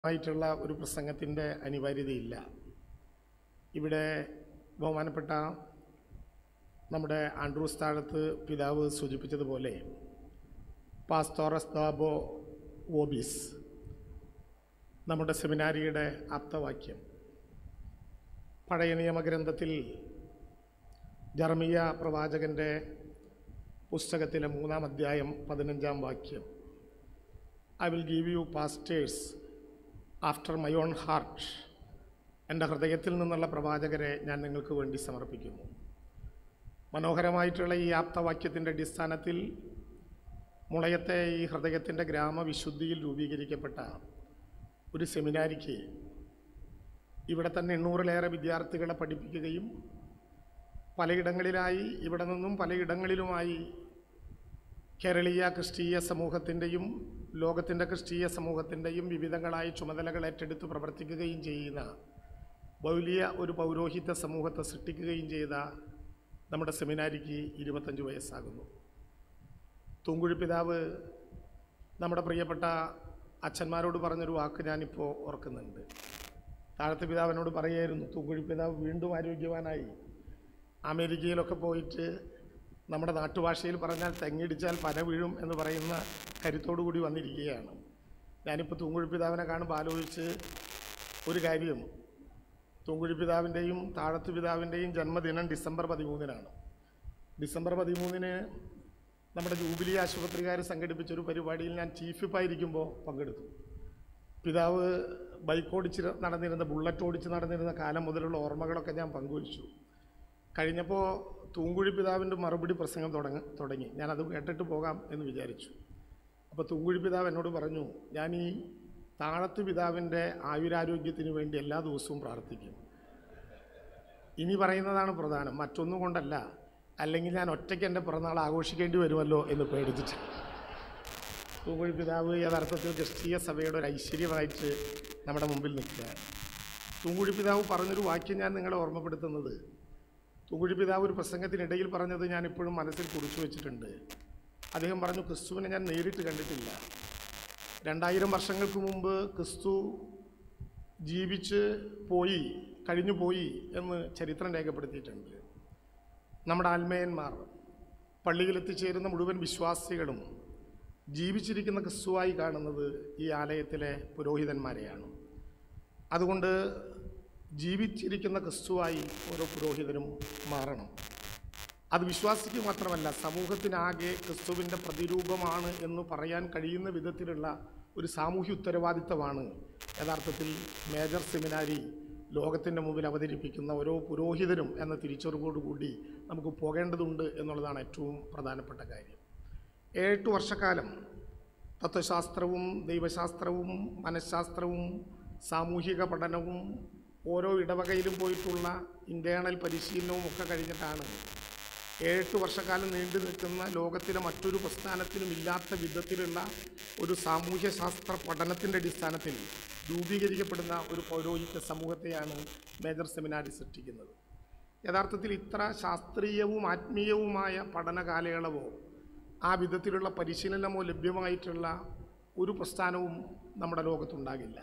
ആയിട്ടുള്ള ഒരു പ്രസംഗത്തിൻ്റെ അനിവാര്യതയില്ല ഇവിടെ ബഹുമാനപ്പെട്ട നമ്മുടെ ആൻഡ്രൂസ് താഴത്ത് പിതാവ് സൂചിപ്പിച്ചതുപോലെ പാസ്തോറസ് ദാബോ ഓബീസ് നമ്മുടെ സെമിനാരിയുടെ ആപ്തവാക്യം പഴയ നിയമഗ്രന്ഥത്തിൽ ജർമിയ പ്രവാചകൻ്റെ പുസ്തകത്തിലെ മൂന്നാം അധ്യായം പതിനഞ്ചാം വാക്യം I will give you pastors after my own heart എൻ്റെ ഹൃദയത്തിൽ നിന്നുള്ള പ്രവാചകരെ ഞാൻ നിങ്ങൾക്ക് വേണ്ടി സമർപ്പിക്കുന്നു മനോഹരമായിട്ടുള്ള ഈ ആപ്തവാക്യത്തിൻ്റെ അടിസ്ഥാനത്തിൽ മുളയത്തെ ഈ ഹൃദയത്തിൻ്റെ ഗ്രാമവിശുദ്ധിയിൽ രൂപീകരിക്കപ്പെട്ട ഒരു സെമിനാരിക്ക് ഇവിടെ തന്നെ എണ്ണൂറിലേറെ വിദ്യാർത്ഥികളെ പഠിപ്പിക്കുകയും പലയിടങ്ങളിലായി ഇവിടെ നിന്നും പലയിടങ്ങളിലുമായി കേരളീയ ക്രിസ്തീയ സമൂഹത്തിൻ്റെയും ലോകത്തിൻ്റെ ക്രിസ്തീയ സമൂഹത്തിൻ്റെയും വിവിധങ്ങളായ ചുമതലകൾ ഏറ്റെടുത്ത് പ്രവർത്തിക്കുകയും ചെയ്യുന്ന വലിയ ഒരു പൗരോഹിത്യ സമൂഹത്തെ സൃഷ്ടിക്കുകയും ചെയ്ത നമ്മുടെ സെമിനാരിക്ക് ഇരുപത്തഞ്ച് വയസ്സാകുന്നു തൂങ്കുഴി പിതാവ് നമ്മുടെ പ്രിയപ്പെട്ട അച്ഛന്മാരോട് പറഞ്ഞൊരു വാക്ക് ഞാനിപ്പോൾ ഓർക്കുന്നുണ്ട് താഴത്തെ പിതാവിനോട് പറയായിരുന്നു തൂങ്കുഴി പിതാവ് വീണ്ടും ആരോഗ്യവാനായി അമേരിക്കയിലൊക്കെ പോയിട്ട് നമ്മുടെ നാട്ടുഭാഷയിൽ പറഞ്ഞാൽ തെങ്ങിടിച്ചാൽ പന വീഴും എന്ന് പറയുന്ന കരുത്തോടു കൂടി വന്നിരിക്കുകയാണ് ഞാനിപ്പോൾ തൂങ്കുഴി പിതാവിനെ കാണുമ്പോൾ ആലോചിച്ച് ഒരു കാര്യം തൂങ്കുഴി പിതാവിൻ്റെയും താഴത്ത് പിതാവിൻ്റെയും ജന്മദിനം ഡിസംബർ പതിമൂന്നിനാണ് ഡിസംബർ പതിമൂന്നിന് നമ്മുടെ ജൂബിലി ആശുപത്രിക്കാർ സംഘടിപ്പിച്ചൊരു പരിപാടിയിൽ ഞാൻ ചീഫ് വിപ്പായിരിക്കുമ്പോൾ പങ്കെടുത്തു പിതാവ് ബൈക്ക് ഓടിച്ച് നടന്നിരുന്ന ബുള്ളറ്റ് ഓടിച്ച് നടന്നിരുന്ന കാലം മുതലുള്ള ഓർമ്മകളൊക്കെ ഞാൻ പങ്കുവച്ചു കഴിഞ്ഞപ്പോൾ തൂങ്കുഴി പിതാവിൻ്റെ മറുപടി പ്രസംഗം തുടങ്ങ തുടങ്ങി ഞാനത് കേട്ടിട്ട് പോകാം എന്ന് വിചാരിച്ചു അപ്പോൾ തൂങ്കുഴി പിതാവ് എന്നോട് പറഞ്ഞു ഞാൻ ഈ താഴത്ത് പിതാവിൻ്റെ ആയുരാരോഗ്യത്തിന് വേണ്ടി എല്ലാ ദിവസവും പ്രാർത്ഥിക്കും ഇനി പറയുന്നതാണ് പ്രധാനം മറ്റൊന്നും കൊണ്ടല്ല അല്ലെങ്കിൽ ഞാൻ ഒറ്റയ്ക്ക് എൻ്റെ പിറന്നാൾ ആഘോഷിക്കേണ്ടി വരുമല്ലോ എന്ന് പേടിച്ചിട്ട് തൂങ്കുഴി പിതാവ് യഥാർത്ഥത്തിൽ ക്രിസ്തീയ സഭയുടെ ഒരു ഐശ്വര്യമായിട്ട് നമ്മുടെ മുമ്പിൽ നിൽക്കുകയാണ് തൂങ്കുഴി പിതാവ് പറഞ്ഞൊരു വാക്യം ഞാൻ നിങ്ങളെ ഓർമ്മപ്പെടുത്തുന്നത് തൂങ്കുഴി പിതാവ് ഒരു പ്രസംഗത്തിനിടയിൽ പറഞ്ഞത് ഞാൻ ഇപ്പോഴും മനസ്സിൽ കുറിച്ചു വെച്ചിട്ടുണ്ട് അദ്ദേഹം പറഞ്ഞു ക്രിസ്തുവിനെ ഞാൻ നേരിട്ട് കണ്ടിട്ടില്ല രണ്ടായിരം വർഷങ്ങൾക്ക് മുമ്പ് ക്രിസ്തു ജീവിച്ച് പോയി കഴിഞ്ഞു പോയി എന്ന് ചരിത്രം രേഖപ്പെടുത്തിയിട്ടുണ്ട് നമ്മുടെ ആത്മേയന്മാർ പള്ളിയിലെത്തിച്ചേരുന്ന മുഴുവൻ വിശ്വാസികളും ജീവിച്ചിരിക്കുന്ന ക്രിസ്തുവായി കാണുന്നത് ഈ ആലയത്തിലെ പുരോഹിതന്മാരെയാണ് അതുകൊണ്ട് ജീവിച്ചിരിക്കുന്ന ക്രിസ്തുവായി ഓരോ പുരോഹിതനും മാറണം അത് വിശ്വാസിക്ക് മാത്രമല്ല സമൂഹത്തിനാകെ ക്രിസ്തുവിൻ്റെ പ്രതിരൂപമാണ് എന്ന് പറയാൻ കഴിയുന്ന വിധത്തിലുള്ള ഒരു സാമൂഹ്യ ഉത്തരവാദിത്തമാണ് യഥാർത്ഥത്തിൽ മേജർ സെമിനാരി ലോകത്തിൻ്റെ മുമ്പിൽ അവതരിപ്പിക്കുന്ന ഓരോ പുരോഹിതരും എന്ന തിരിച്ചറിവോടുകൂടി നമുക്ക് പോകേണ്ടതുണ്ട് എന്നുള്ളതാണ് ഏറ്റവും പ്രധാനപ്പെട്ട കാര്യം ഏഴെട്ട് വർഷക്കാലം തത്വശാസ്ത്രവും ദൈവശാസ്ത്രവും മനഃശാസ്ത്രവും സാമൂഹിക പഠനവും ഓരോ ഇടവകയിലും പോയിട്ടുള്ള ഇൻറ്റേണൽ പരിശീലനവും ഒക്കെ കഴിഞ്ഞിട്ടാണ് ഏഴെട്ട് വർഷക്കാലം നീണ്ടു നിൽക്കുന്ന ലോകത്തിലെ മറ്റൊരു പ്രസ്ഥാനത്തിനും ഇല്ലാത്ത വിധത്തിലുള്ള ഒരു സാമൂഹ്യശാസ്ത്ര പഠനത്തിൻ്റെ അടിസ്ഥാനത്തിൽ രൂപീകരിക്കപ്പെടുന്ന ഒരു പൗരോഹിത്യ സമൂഹത്തെയാണ് മേജർ സെമിനാരി സൃഷ്ടിക്കുന്നത് യഥാർത്ഥത്തിൽ ഇത്ര ശാസ്ത്രീയവും ആത്മീയവുമായ പഠന കാലയളവോ ആ വിധത്തിലുള്ള പരിശീലനമോ ലഭ്യമായിട്ടുള്ള ഒരു പ്രസ്ഥാനവും നമ്മുടെ ലോകത്തുണ്ടാകില്ല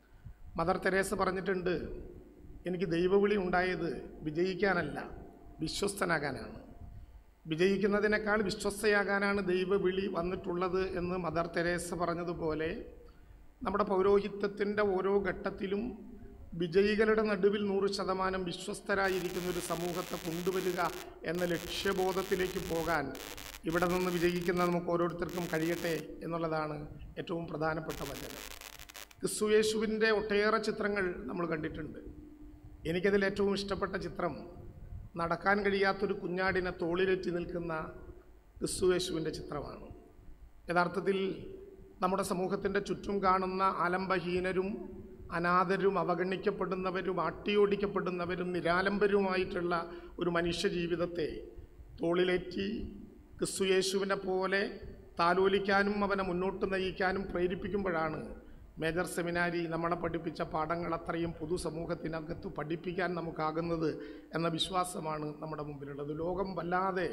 മദർ തെരേസ പറഞ്ഞിട്ടുണ്ട് എനിക്ക് ദൈവവിളി ഉണ്ടായത് വിജയിക്കാനല്ല വിശ്വസ്തനാകാനാണ് വിജയിക്കുന്നതിനേക്കാൾ വിശ്വസ്തയാകാനാണ് ദൈവവിളി വന്നിട്ടുള്ളത് എന്ന് മദർ തെരേസ പറഞ്ഞതുപോലെ നമ്മുടെ പൗരോഹിത്യത്തിൻ്റെ ഓരോ ഘട്ടത്തിലും വിജയികളുടെ നടുവിൽ നൂറ് ശതമാനം വിശ്വസ്തരായിരിക്കുന്ന ഒരു സമൂഹത്തെ കൊണ്ടുവരിക എന്ന ലക്ഷ്യബോധത്തിലേക്ക് പോകാൻ ഇവിടെ നിന്ന് വിജയിക്കുന്ന നമുക്ക് ഓരോരുത്തർക്കും കഴിയട്ടെ എന്നുള്ളതാണ് ഏറ്റവും പ്രധാനപ്പെട്ട വചനം ക്രിസ്തുയേശുവിൻ്റെ ഒട്ടേറെ ചിത്രങ്ങൾ നമ്മൾ കണ്ടിട്ടുണ്ട് എനിക്കതിൽ ഏറ്റവും ഇഷ്ടപ്പെട്ട ചിത്രം നടക്കാൻ കഴിയാത്തൊരു കുഞ്ഞാടിനെ തോളിലെറ്റി നിൽക്കുന്ന ക്രിസ്തുയേശുവിൻ്റെ ചിത്രമാണ് യഥാർത്ഥത്തിൽ നമ്മുടെ സമൂഹത്തിൻ്റെ ചുറ്റും കാണുന്ന ആലംബഹീനരും അനാഥരും അവഗണിക്കപ്പെടുന്നവരും ആട്ടിയോടിക്കപ്പെടുന്നവരും നിരാലംബരുമായിട്ടുള്ള ഒരു മനുഷ്യ ജീവിതത്തെ തോളിലേറ്റി ക്രിസ്തുയേശുവിനെ പോലെ താലോലിക്കാനും അവനെ മുന്നോട്ട് നയിക്കാനും പ്രേരിപ്പിക്കുമ്പോഴാണ് മേജർ സെമിനാരി നമ്മളെ പഠിപ്പിച്ച പാഠങ്ങൾ അത്രയും പൊതുസമൂഹത്തിനകത്ത് പഠിപ്പിക്കാൻ നമുക്കാകുന്നത് എന്ന വിശ്വാസമാണ് നമ്മുടെ മുമ്പിലുള്ളത് ലോകം വല്ലാതെ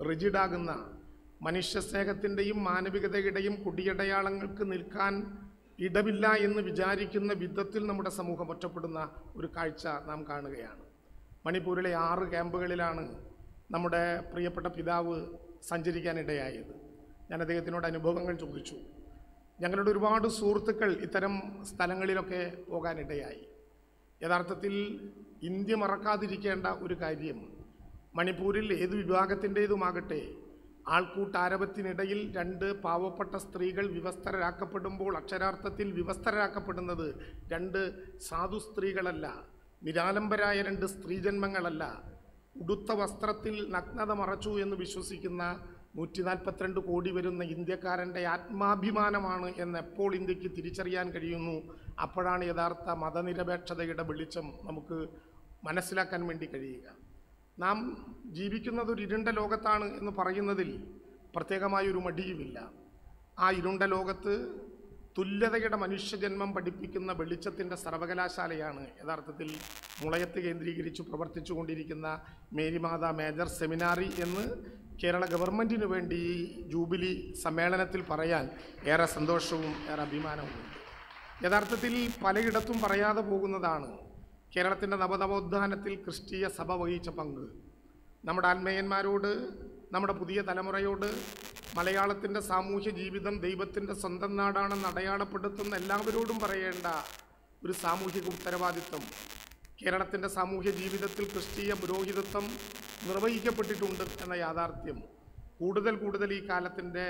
റിജിഡാകുന്ന മനുഷ്യസ്നേഹത്തിൻ്റെയും മാനവികതയുടെയും കുടിയടയാളങ്ങൾക്ക് നിൽക്കാൻ ഇടമില്ല എന്ന് വിചാരിക്കുന്ന വിധത്തിൽ നമ്മുടെ സമൂഹം ഒറ്റപ്പെടുന്ന ഒരു കാഴ്ച നാം കാണുകയാണ് മണിപ്പൂരിലെ ആറ് ക്യാമ്പുകളിലാണ് നമ്മുടെ പ്രിയപ്പെട്ട പിതാവ് സഞ്ചരിക്കാനിടയായത് ഞാൻ അദ്ദേഹത്തിനോട് അനുഭവങ്ങൾ ചോദിച്ചു ഞങ്ങളുടെ ഒരുപാട് സുഹൃത്തുക്കൾ ഇത്തരം സ്ഥലങ്ങളിലൊക്കെ പോകാനിടയായി യഥാർത്ഥത്തിൽ ഇന്ത്യ മറക്കാതിരിക്കേണ്ട ഒരു കാര്യം മണിപ്പൂരിൽ ഏത് വിഭാഗത്തിൻ്റേതുമാകട്ടെ ആൾക്കൂട്ടാരവത്തിനിടയിൽ രണ്ട് പാവപ്പെട്ട സ്ത്രീകൾ വിവസ്ത്രരാക്കപ്പെടുമ്പോൾ അക്ഷരാർത്ഥത്തിൽ വിവസ്ത്രരാക്കപ്പെടുന്നത് രണ്ട് സാധു സ്ത്രീകളല്ല നിരാലംബരായ രണ്ട് സ്ത്രീജന്മങ്ങളല്ല ഉടുത്ത വസ്ത്രത്തിൽ നഗ്നത മറച്ചു എന്ന് വിശ്വസിക്കുന്ന നൂറ്റി നാൽപ്പത്തിരണ്ട് കോടി വരുന്ന ഇന്ത്യക്കാരൻ്റെ ആത്മാഭിമാനമാണ് എന്ന് എപ്പോൾ ഇന്ത്യക്ക് തിരിച്ചറിയാൻ കഴിയുന്നു അപ്പോഴാണ് യഥാർത്ഥ മതനിരപേക്ഷതയുടെ വെളിച്ചം നമുക്ക് മനസ്സിലാക്കാൻ വേണ്ടി കഴിയുക നാം ജീവിക്കുന്നത് ഒരു ഇരുണ്ട ലോകത്താണ് എന്ന് പറയുന്നതിൽ പ്രത്യേകമായൊരു മടിയുമില്ല ആ ഇരുണ്ട ലോകത്ത് തുല്യതയുടെ മനുഷ്യജന്മം പഠിപ്പിക്കുന്ന വെളിച്ചത്തിൻ്റെ സർവകലാശാലയാണ് യഥാർത്ഥത്തിൽ മുളയത്ത് കേന്ദ്രീകരിച്ച് പ്രവർത്തിച്ചു കൊണ്ടിരിക്കുന്ന മേരിമാത മേജർ സെമിനാറി എന്ന് കേരള ഗവൺമെൻറ്റിനു വേണ്ടി ഈ ജൂബിലി സമ്മേളനത്തിൽ പറയാൻ ഏറെ സന്തോഷവും ഏറെ അഭിമാനവുമുണ്ട് യഥാർത്ഥത്തിൽ പലയിടത്തും പറയാതെ പോകുന്നതാണ് കേരളത്തിൻ്റെ നവനവോത്ഥാനത്തിൽ ക്രിസ്തീയ സഭ വഹിച്ച പങ്ക് നമ്മുടെ ആത്മേയന്മാരോട് നമ്മുടെ പുതിയ തലമുറയോട് മലയാളത്തിൻ്റെ സാമൂഹ്യ ജീവിതം ദൈവത്തിൻ്റെ സ്വന്തം നാടാണെന്ന് അടയാളപ്പെടുത്തുന്ന എല്ലാവരോടും പറയേണ്ട ഒരു സാമൂഹിക ഉത്തരവാദിത്വം കേരളത്തിൻ്റെ സാമൂഹ്യ ജീവിതത്തിൽ ക്രിസ്തീയ പുരോഹിതത്വം നിർവഹിക്കപ്പെട്ടിട്ടുണ്ട് എന്ന യാഥാർത്ഥ്യം കൂടുതൽ കൂടുതൽ ഈ കാലത്തിൻ്റെ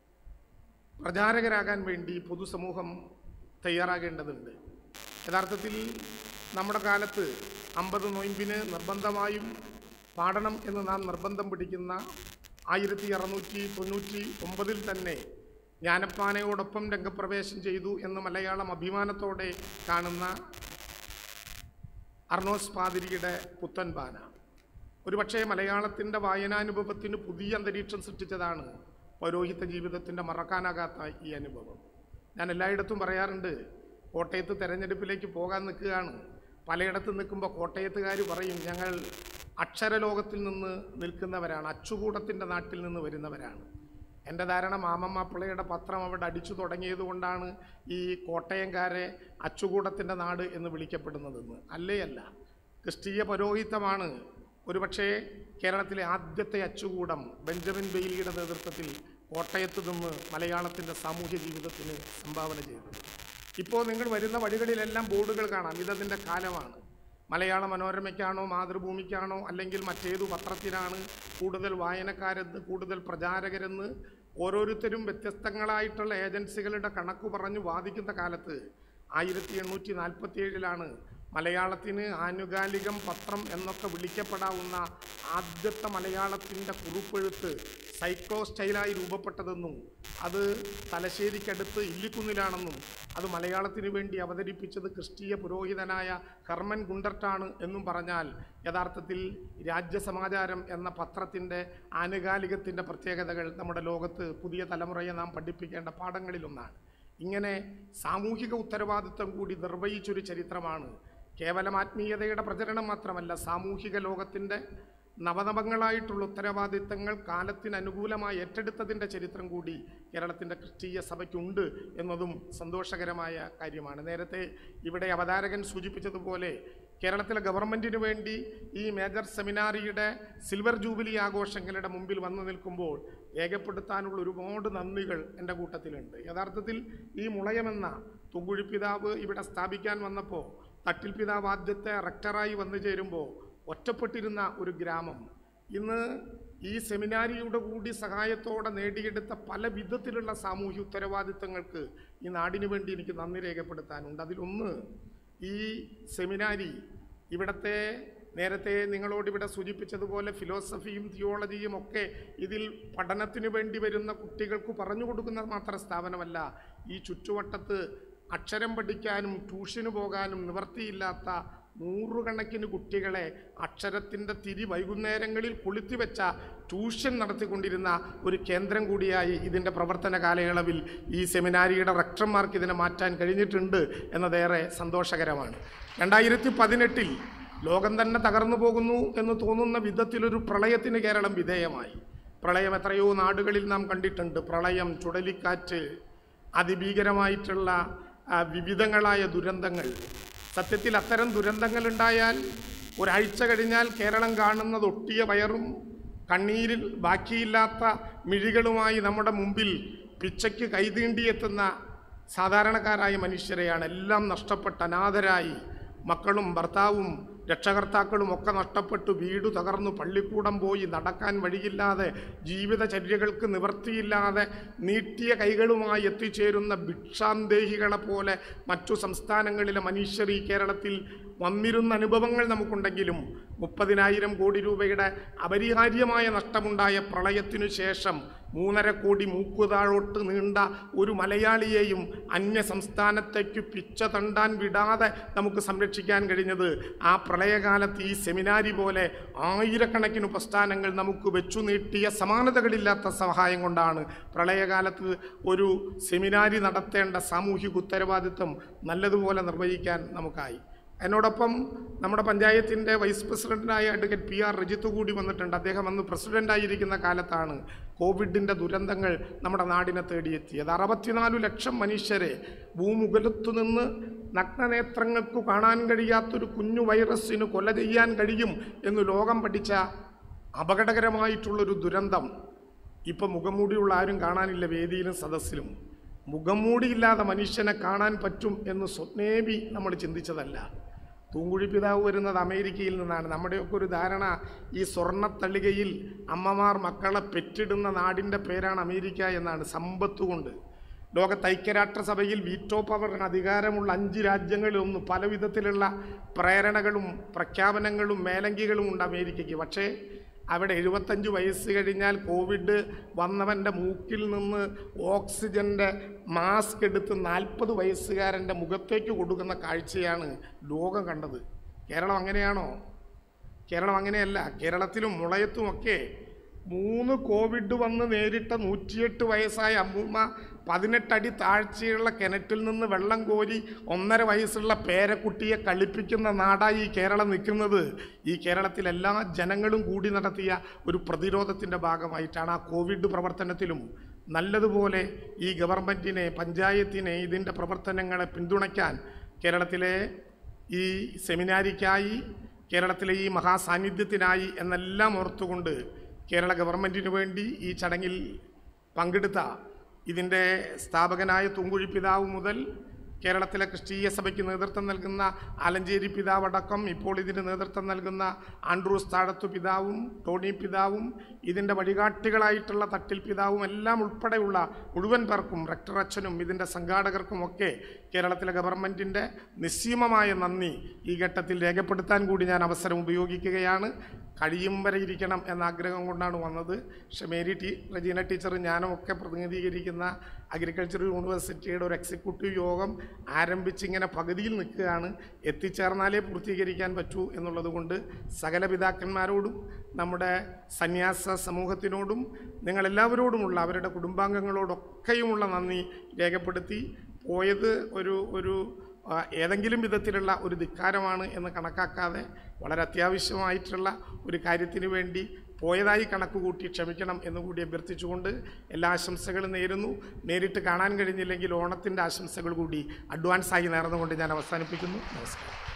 പ്രചാരകരാകാൻ വേണ്ടി പൊതുസമൂഹം തയ്യാറാകേണ്ടതുണ്ട് യഥാർത്ഥത്തിൽ നമ്മുടെ കാലത്ത് അമ്പത് നൊയമ്പിന് നിർബന്ധമായും പാടണം എന്ന് നാം നിർബന്ധം പിടിക്കുന്ന ആയിരത്തി അറുന്നൂറ്റി തൊണ്ണൂറ്റി ഒമ്പതിൽ തന്നെ ജ്ഞാനപ്പാനയോടൊപ്പം രംഗപ്രവേശം ചെയ്തു എന്ന് മലയാളം അഭിമാനത്തോടെ കാണുന്ന അർണോസ് പാതിരിയുടെ പുത്തൻ പാന ഒരുപക്ഷെ മലയാളത്തിൻ്റെ വായനാനുഭവത്തിന് പുതിയ അന്തരീക്ഷം സൃഷ്ടിച്ചതാണ് പൗരോഹിത്യ ജീവിതത്തിൻ്റെ മറക്കാനാകാത്ത ഈ അനുഭവം ഞാൻ എല്ലായിടത്തും പറയാറുണ്ട് കോട്ടയത്ത് തെരഞ്ഞെടുപ്പിലേക്ക് പോകാൻ നിൽക്കുകയാണ് പലയിടത്തും നിൽക്കുമ്പോൾ കോട്ടയത്തുകാർ പറയും ഞങ്ങൾ അക്ഷരലോകത്തിൽ നിന്ന് നിൽക്കുന്നവരാണ് അച്ചുകൂടത്തിൻ്റെ നാട്ടിൽ നിന്ന് വരുന്നവരാണ് എൻ്റെ ധാരണ മാമമ്മപ്പിള്ളയുടെ പത്രം അവിടെ അടിച്ചു തുടങ്ങിയത് കൊണ്ടാണ് ഈ കോട്ടയംകാരെ അച്ചുകൂടത്തിൻ്റെ നാട് എന്ന് വിളിക്കപ്പെടുന്നതെന്ന് അല്ലേ അല്ല ക്രിസ്തീയ പൗരോഹിത്യമാണ് ഒരുപക്ഷേ കേരളത്തിലെ ആദ്യത്തെ അച്ചുകൂടം ബെഞ്ചമിൻ ബെയിലിയുടെ നേതൃത്വത്തിൽ കോട്ടയത്ത് നിന്ന് മലയാളത്തിൻ്റെ സാമൂഹ്യ ജീവിതത്തിന് സംഭാവന ചെയ്തത് ഇപ്പോൾ നിങ്ങൾ വരുന്ന വഴികളിലെല്ലാം ബോർഡുകൾ കാണാം ഇതതിൻ്റെ കാലമാണ് മലയാള മനോരമയ്ക്കാണോ മാതൃഭൂമിക്കാണോ അല്ലെങ്കിൽ മറ്റേതു പത്രത്തിനാണ് കൂടുതൽ വായനക്കാരെന്ന് കൂടുതൽ പ്രചാരകരെന്ന് ഓരോരുത്തരും വ്യത്യസ്തങ്ങളായിട്ടുള്ള ഏജൻസികളുടെ കണക്ക് പറഞ്ഞു വാദിക്കുന്ന കാലത്ത് ആയിരത്തി എണ്ണൂറ്റി നാൽപ്പത്തി ഏഴിലാണ് മലയാളത്തിന് ആനുകാലികം പത്രം എന്നൊക്കെ വിളിക്കപ്പെടാവുന്ന ആദ്യത്തെ മലയാളത്തിൻ്റെ കുറിപ്പെഴുത്ത് സൈക്ലോ സ്റ്റൈലായി രൂപപ്പെട്ടതെന്നും അത് തലശ്ശേരിക്കടുത്ത് ഇല്ലിക്കുന്നിലാണെന്നും അത് മലയാളത്തിന് വേണ്ടി അവതരിപ്പിച്ചത് ക്രിസ്തീയ പുരോഹിതനായ ഹർമൻ ഗുണ്ടർട്ടാണ് എന്നും പറഞ്ഞാൽ യഥാർത്ഥത്തിൽ രാജ്യസമാചാരം എന്ന പത്രത്തിൻ്റെ ആനുകാലികത്തിൻ്റെ പ്രത്യേകതകൾ നമ്മുടെ ലോകത്ത് പുതിയ തലമുറയെ നാം പഠിപ്പിക്കേണ്ട പാഠങ്ങളിലൊന്നാണ് ഇങ്ങനെ സാമൂഹിക ഉത്തരവാദിത്വം കൂടി നിർവഹിച്ചൊരു ചരിത്രമാണ് കേവലം ആത്മീയതയുടെ പ്രചരണം മാത്രമല്ല സാമൂഹിക ലോകത്തിൻ്റെ നവനവങ്ങളായിട്ടുള്ള ഉത്തരവാദിത്തങ്ങൾ കാലത്തിന് അനുകൂലമായി ഏറ്റെടുത്തതിൻ്റെ ചരിത്രം കൂടി കേരളത്തിൻ്റെ ക്രിസ്തീയ സഭയ്ക്കുണ്ട് എന്നതും സന്തോഷകരമായ കാര്യമാണ് നേരത്തെ ഇവിടെ അവതാരകൻ സൂചിപ്പിച്ചതുപോലെ കേരളത്തിലെ ഗവൺമെൻറ്റിന് വേണ്ടി ഈ മേജർ സെമിനാറിയുടെ സിൽവർ ജൂബിലി ആഘോഷങ്ങളുടെ മുമ്പിൽ വന്നു നിൽക്കുമ്പോൾ രേഖപ്പെടുത്താനുള്ള ഒരുപാട് നന്ദികൾ എൻ്റെ കൂട്ടത്തിലുണ്ട് യഥാർത്ഥത്തിൽ ഈ മുളയമെന്ന തുങ്കുഴി പിതാവ് ഇവിടെ സ്ഥാപിക്കാൻ വന്നപ്പോൾ തട്ടിൽ പിതാവ് ആദ്യത്തെ റക്ടറായി വന്നു ചേരുമ്പോൾ ഒറ്റപ്പെട്ടിരുന്ന ഒരു ഗ്രാമം ഇന്ന് ഈ സെമിനാരിയുടെ കൂടി സഹായത്തോടെ നേടിയെടുത്ത പല വിധത്തിലുള്ള സാമൂഹ്യ ഉത്തരവാദിത്തങ്ങൾക്ക് ഈ നാടിനു വേണ്ടി എനിക്ക് നന്ദി രേഖപ്പെടുത്താനുണ്ട് അതിലൊന്ന് ഈ സെമിനാരി ഇവിടുത്തെ നേരത്തെ നിങ്ങളോട് ഇവിടെ സൂചിപ്പിച്ചതുപോലെ ഫിലോസഫിയും തിയോളജിയും ഒക്കെ ഇതിൽ പഠനത്തിന് വേണ്ടി വരുന്ന കുട്ടികൾക്ക് പറഞ്ഞു കൊടുക്കുന്ന മാത്രം സ്ഥാപനമല്ല ഈ ചുറ്റുവട്ടത്ത് അക്ഷരം പഠിക്കാനും ട്യൂഷന് പോകാനും നിവർത്തിയില്ലാത്ത നൂറുകണക്കിന് കുട്ടികളെ അക്ഷരത്തിൻ്റെ തിരി വൈകുന്നേരങ്ങളിൽ കൊളുത്തിവെച്ച ട്യൂഷൻ നടത്തിക്കൊണ്ടിരുന്ന ഒരു കേന്ദ്രം കൂടിയായി ഇതിൻ്റെ പ്രവർത്തന കാലയളവിൽ ഈ സെമിനാരിയുടെ റക്ടർമാർക്ക് ഇതിനെ മാറ്റാൻ കഴിഞ്ഞിട്ടുണ്ട് എന്നതേറെ സന്തോഷകരമാണ് രണ്ടായിരത്തി പതിനെട്ടിൽ ലോകം തന്നെ തകർന്നു പോകുന്നു എന്ന് തോന്നുന്ന വിധത്തിലൊരു പ്രളയത്തിന് കേരളം വിധേയമായി പ്രളയം എത്രയോ നാടുകളിൽ നാം കണ്ടിട്ടുണ്ട് പ്രളയം ചുഴലിക്കാറ്റ് അതിഭീകരമായിട്ടുള്ള ആ, വിവിധങ്ങളായ ദുരന്തങ്ങൾ സത്യത്തിൽ അത്തരം ദുരന്തങ്ങൾ ഉണ്ടായാൽ ഒരാഴ്ച കഴിഞ്ഞാൽ കേരളം കാണുന്നത് ഒട്ടിയ വയറും കണ്ണീരിൽ ബാക്കിയില്ലാത്ത മിഴികളുമായി നമ്മുടെ മുമ്പിൽ പിച്ചയ്ക്ക് കൈതീണ്ടിയെത്തുന്ന സാധാരണക്കാരായ മനുഷ്യരെയാണ് എല്ലാം നഷ്ടപ്പെട്ട അനാഥരായി മക്കളും ഭർത്താവും രക്ഷകർത്താക്കളും ഒക്കെ നഷ്ടപ്പെട്ടു വീട് തകർന്നു പള്ളിക്കൂടം പോയി നടക്കാൻ വഴിയില്ലാതെ ജീവിതചര്യകൾക്ക് നിവൃത്തിയില്ലാതെ നീട്ടിയ കൈകളുമായി എത്തിച്ചേരുന്ന ഭിക്ഷാന്തേഹികളെ പോലെ മറ്റു സംസ്ഥാനങ്ങളിലെ മനുഷ്യർ ഈ കേരളത്തിൽ വന്നിരുന്ന അനുഭവങ്ങൾ നമുക്കുണ്ടെങ്കിലും മുപ്പതിനായിരം കോടി രൂപയുടെ അപരിഹാര്യമായ നഷ്ടമുണ്ടായ പ്രളയത്തിനു ശേഷം മൂന്നര കോടി മൂക്കുതാഴോട്ട് നീണ്ട ഒരു മലയാളിയെയും അന്യ സംസ്ഥാനത്തേക്ക് പിച്ച തണ്ടാൻ വിടാതെ നമുക്ക് സംരക്ഷിക്കാൻ കഴിഞ്ഞത് ആ പ്രളയകാലത്ത് ഈ സെമിനാരി പോലെ ആയിരക്കണക്കിന് പ്രസ്ഥാനങ്ങൾ നമുക്ക് വെച്ചു നീട്ടിയ സമാനതകളില്ലാത്ത സഹായം കൊണ്ടാണ് പ്രളയകാലത്ത് ഒരു സെമിനാരി നടത്തേണ്ട സാമൂഹിക ഉത്തരവാദിത്വം നല്ലതുപോലെ നിർവഹിക്കാൻ നമുക്കായി എന്നോടൊപ്പം നമ്മുടെ പഞ്ചായത്തിൻ്റെ വൈസ് പ്രസിഡന്റായ അഡ്വക്കേറ്റ് പി ആർ രജിത്ത് കൂടി വന്നിട്ടുണ്ട് അദ്ദേഹം അന്ന് പ്രസിഡന്റായിരിക്കുന്ന കാലത്താണ് കോവിഡിൻ്റെ ദുരന്തങ്ങൾ നമ്മുടെ നാടിനെ തേടിയെത്തിയത് അറുപത്തിനാലു ലക്ഷം മനുഷ്യരെ ഭൂമുഖലത്തു നിന്ന് നഗ്നനേത്രങ്ങൾക്ക് കാണാൻ കഴിയാത്തൊരു കുഞ്ഞു വൈറസിന് കൊല ചെയ്യാൻ കഴിയും എന്ന് ലോകം പഠിച്ച അപകടകരമായിട്ടുള്ളൊരു ദുരന്തം ഇപ്പം മുഖംമൂടിയുള്ള ആരും കാണാനില്ല വേദിയിലും സദസ്സിലും മുഖംമൂടിയില്ലാതെ മനുഷ്യനെ കാണാൻ പറ്റും എന്ന് സ്വപ്നേബി നമ്മൾ ചിന്തിച്ചതല്ല തൂങ്കുഴി പിതാവ് വരുന്നത് അമേരിക്കയിൽ നിന്നാണ് നമ്മുടെയൊക്കെ ഒരു ധാരണ ഈ സ്വർണ്ണത്തളികയിൽ അമ്മമാർ മക്കളെ പെറ്റിടുന്ന നാടിൻ്റെ പേരാണ് അമേരിക്ക എന്നാണ് സമ്പത്ത് കൊണ്ട് ലോകത്ത് ഐക്യരാഷ്ട്രസഭയിൽ വീറ്റോ പവറിന് അധികാരമുള്ള അഞ്ച് രാജ്യങ്ങളിലൊന്ന് പല വിധത്തിലുള്ള പ്രേരണകളും പ്രഖ്യാപനങ്ങളും മേലങ്കികളും ഉണ്ട് അമേരിക്കയ്ക്ക് പക്ഷേ അവിടെ എഴുപത്തഞ്ച് വയസ്സ് കഴിഞ്ഞാൽ കോവിഡ് വന്നവൻ്റെ മൂക്കിൽ നിന്ന് ഓക്സിജൻ്റെ മാസ്ക് എടുത്ത് നാൽപ്പത് വയസ്സുകാരൻ്റെ മുഖത്തേക്ക് കൊടുക്കുന്ന കാഴ്ചയാണ് ലോകം കണ്ടത് കേരളം അങ്ങനെയാണോ കേരളം അങ്ങനെയല്ല കേരളത്തിലും മുളയത്തുമൊക്കെ മൂന്ന് കോവിഡ് വന്ന് നേരിട്ട നൂറ്റിയെട്ട് വയസ്സായ അമ്മൂമ്മ പതിനെട്ടടി താഴ്ചയുള്ള കിണറ്റിൽ നിന്ന് വെള്ളം കോരി ഒന്നര വയസ്സുള്ള പേരക്കുട്ടിയെ കളിപ്പിക്കുന്ന നാടായി ഈ കേരളം നിൽക്കുന്നത് ഈ കേരളത്തിൽ എല്ലാ ജനങ്ങളും കൂടി നടത്തിയ ഒരു പ്രതിരോധത്തിൻ്റെ ഭാഗമായിട്ടാണ് ആ കോവിഡ് പ്രവർത്തനത്തിലും നല്ലതുപോലെ ഈ ഗവൺമെൻറ്റിനെ പഞ്ചായത്തിനെ ഇതിൻ്റെ പ്രവർത്തനങ്ങളെ പിന്തുണയ്ക്കാൻ കേരളത്തിലെ ഈ സെമിനാരിക്കായി കേരളത്തിലെ ഈ മഹാസാന്നിധ്യത്തിനായി എന്നെല്ലാം ഓർത്തുകൊണ്ട് കേരള ഗവൺമെൻറ്റിന് വേണ്ടി ഈ ചടങ്ങിൽ പങ്കെടുത്ത ഇതിൻ്റെ സ്ഥാപകനായ തുങ്കുഴി പിതാവ് മുതൽ കേരളത്തിലെ ക്രിസ്തീയ സഭയ്ക്ക് നേതൃത്വം നൽകുന്ന ആലഞ്ചേരി പിതാവ് അടക്കം ഇപ്പോൾ ഇതിന് നേതൃത്വം നൽകുന്ന ആൻഡ്രൂസ് താഴത്തു പിതാവും ടോണി പിതാവും ഇതിൻ്റെ വഴികാട്ടികളായിട്ടുള്ള തട്ടിൽ പിതാവും എല്ലാം ഉൾപ്പെടെയുള്ള മുഴുവൻ പേർക്കും റക്ടർ അച്ഛനും ഇതിൻ്റെ സംഘാടകർക്കുമൊക്കെ കേരളത്തിലെ ഗവൺമെൻറ്റിൻ്റെ നിസ്സീമമായ നന്ദി ഈ ഘട്ടത്തിൽ രേഖപ്പെടുത്താൻ കൂടി ഞാൻ അവസരം ഉപയോഗിക്കുകയാണ് കഴിയും വരെ ഇരിക്കണം എന്ന ആഗ്രഹം കൊണ്ടാണ് വന്നത് പക്ഷെ മേരി ടീ റജീന ടീച്ചർ ഞാനും ഒക്കെ പ്രതിനിധീകരിക്കുന്ന അഗ്രികൾച്ചർ യൂണിവേഴ്സിറ്റിയുടെ ഒരു എക്സിക്യൂട്ടീവ് യോഗം ആരംഭിച്ചിങ്ങനെ പകുതിയിൽ നിൽക്കുകയാണ് എത്തിച്ചേർന്നാലേ പൂർത്തീകരിക്കാൻ പറ്റൂ എന്നുള്ളത് കൊണ്ട് സകല പിതാക്കന്മാരോടും നമ്മുടെ സന്യാസ സമൂഹത്തിനോടും നിങ്ങളെല്ലാവരോടുമുള്ള അവരുടെ കുടുംബാംഗങ്ങളോടൊക്കെയുമുള്ള നന്ദി രേഖപ്പെടുത്തി പോയത് ഒരു ഒരു ആ, ഏതെങ്കിലും വിധത്തിലുള്ള ഒരു ധിക്കാരമാണ് എന്ന് കണക്കാക്കാതെ വളരെ അത്യാവശ്യമായിട്ടുള്ള ഒരു കാര്യത്തിന് വേണ്ടി പോയതായി കണക്ക് കൂട്ടി ക്ഷമിക്കണം എന്നുകൂടി അഭ്യർത്ഥിച്ചുകൊണ്ട് എല്ലാ ആശംസകളും നേരുന്നു നേരിട്ട് കാണാൻ കഴിഞ്ഞില്ലെങ്കിൽ ഓണത്തിൻ്റെ ആശംസകൾ കൂടി അഡ്വാൻസായി നേർന്നുകൊണ്ട് ഞാൻ അവസാനിപ്പിക്കുന്നു നമസ്കാരം